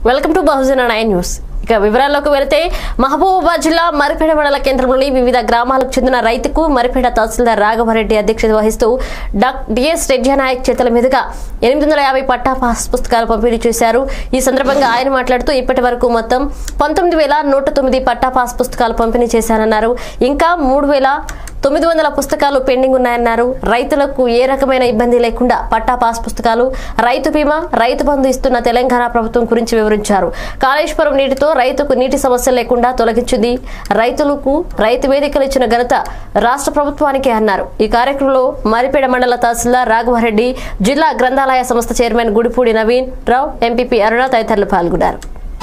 welcome to Bahujana nine news ఇక వివరాల్లోకి వెళితే మహబూబాబాద్ జిల్లా మరిపేడ మండల కేంద్రంలోని వివిధ గ్రామాలకు చెందిన రైతుకు మరిపేడ తహసీల్దార్ రాఘవరెడ్డి అధ్యక్షత వహిస్తూ డాక్ డిఎస్ రెడ్డినాయక్ చేతుల మీదుగా ఎనిమిది వందల యాభై పట్టా పాస్ పుస్తకాలు పంపిణీ చేశారు ఈ సందర్భంగా ఆయన మాట్లాడుతూ ఇప్పటి వరకు మొత్తం పంతొమ్మిది వేల నూట తొమ్మిది పట్టా పాస్ పుస్తకాలు పంపిణీ చేశారన్నారు ఇంకా మూడు వేల తొమ్మిది వందల పుస్తకాలు పెండింగ్ ఉన్నాయన్నారు రైతులకు ఏ రకమైన ఇబ్బంది లేకుండా పట్టా పాస్ పుస్తకాలు రైతు బీమా రైతు బంధు ఇస్తున్న తెలంగాణ ప్రభుత్వం గురించి వివరించారు కాళేశ్వరం నీటితో రైతుకు నీటి సమస్య లేకుండా తొలగించింది రైతులకు రైతు వేదికలు ఇచ్చిన ఘనత రాష్ట్ర ప్రభుత్వానికి అన్నారు ఈ కార్యక్రమంలో మరిపేడ మండల తహసీల్దార్ రాఘవరెడ్డి జిల్లా గ్రంథాలయ సంస్థ చైర్మన్ గుడిపూడి నవీన్ రావు ఎంపీపీ అరుణ తదితరులు పాల్గొన్నారు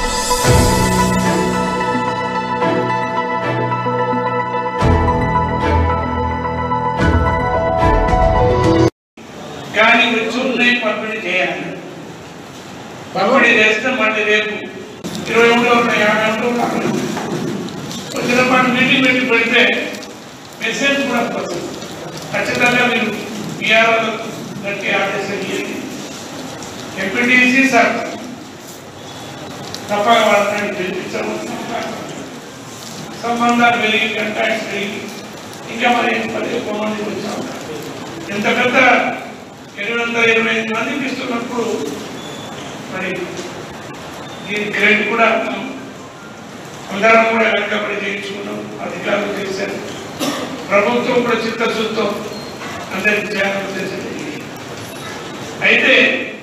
కానీ వచ్చి ఉన్నాయి పంపిణీ చేయాలి పంపిణీ చేస్తే మళ్ళీ రేపు ఇరవై ఒకటో ఉన్నాయి యాభై ఒకటో కావాలి వచ్చిన పాటు మీటింగ్ పెట్టి పెడితే మెసేజ్ కూడా వస్తుంది ఖచ్చితంగా మీరు బీఆర్ఓ గట్టి ఆదేశం ఇవ్వండి ఎంపీటీసీ సార్ తప్పగా వాళ్ళని పిలిపించవచ్చు సంబంధాలు పెరిగి కంటాక్ట్స్ పెరిగి ఇంకా మరి పది ఎక్కువ మంది వచ్చాము ఎంత పెద్ద ఎనిమిది వందల ఇరవై ఐదు మందికి ఇస్తున్నప్పుడు మరి దీని క్రెడిట్ కూడా మనం అందరం కూడా వెనకబడి చేయించుకున్నాం అధికారులు చేశారు ప్రభుత్వం కూడా చిత్తశుద్ధితో అందరికి చేయాలని చేసేది అయితే